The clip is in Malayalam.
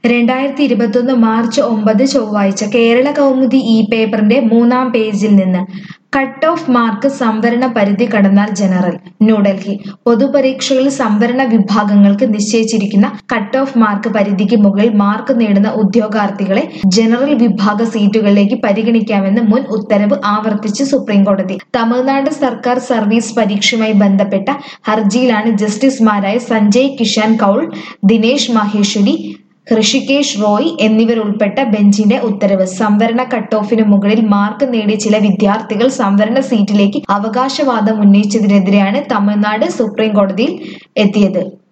രണ്ടായിരത്തി ഇരുപത്തൊന്ന് മാർച്ച് ഒമ്പത് ചൊവ്വാഴ്ച കേരള കൗമുദി ഈ പേപ്പറിന്റെ മൂന്നാം പേജിൽ നിന്ന് കട്ട് ഓഫ് മാർക്ക് സംവരണ പരിധി കടന്നാൽ ജനറൽ ന്യൂഡൽഹി പൊതുപരീക്ഷകളിൽ സംവരണ വിഭാഗങ്ങൾക്ക് നിശ്ചയിച്ചിരിക്കുന്ന കട്ട് ഓഫ് മാർക്ക് പരിധിക്ക് മുകളിൽ മാർക്ക് നേടുന്ന ഉദ്യോഗാർത്ഥികളെ ജനറൽ വിഭാഗ സീറ്റുകളിലേക്ക് പരിഗണിക്കാമെന്ന് മുൻ ഉത്തരവ് ആവർത്തിച്ച് സുപ്രീംകോടതി തമിഴ്നാട് സർക്കാർ സർവീസ് പരീക്ഷയുമായി ബന്ധപ്പെട്ട ഹർജിയിലാണ് ജസ്റ്റിസുമാരായ സഞ്ജയ് കിഷൻ കൗൾ ദിനേശ് മഹേശ്വരി ഹൃഷികേശ് റോയ് എന്നിവരുൾപ്പെട്ട ബെഞ്ചിന്റെ ഉത്തരവ് സംവരണ കട്ട് ഓഫിന് മുകളിൽ മാർക്ക് നേടിയ ചില വിദ്യാർത്ഥികൾ സംവരണ സീറ്റിലേക്ക് അവകാശവാദം ഉന്നയിച്ചതിനെതിരെയാണ് തമിഴ്നാട് സുപ്രീം കോടതിയിൽ എത്തിയത്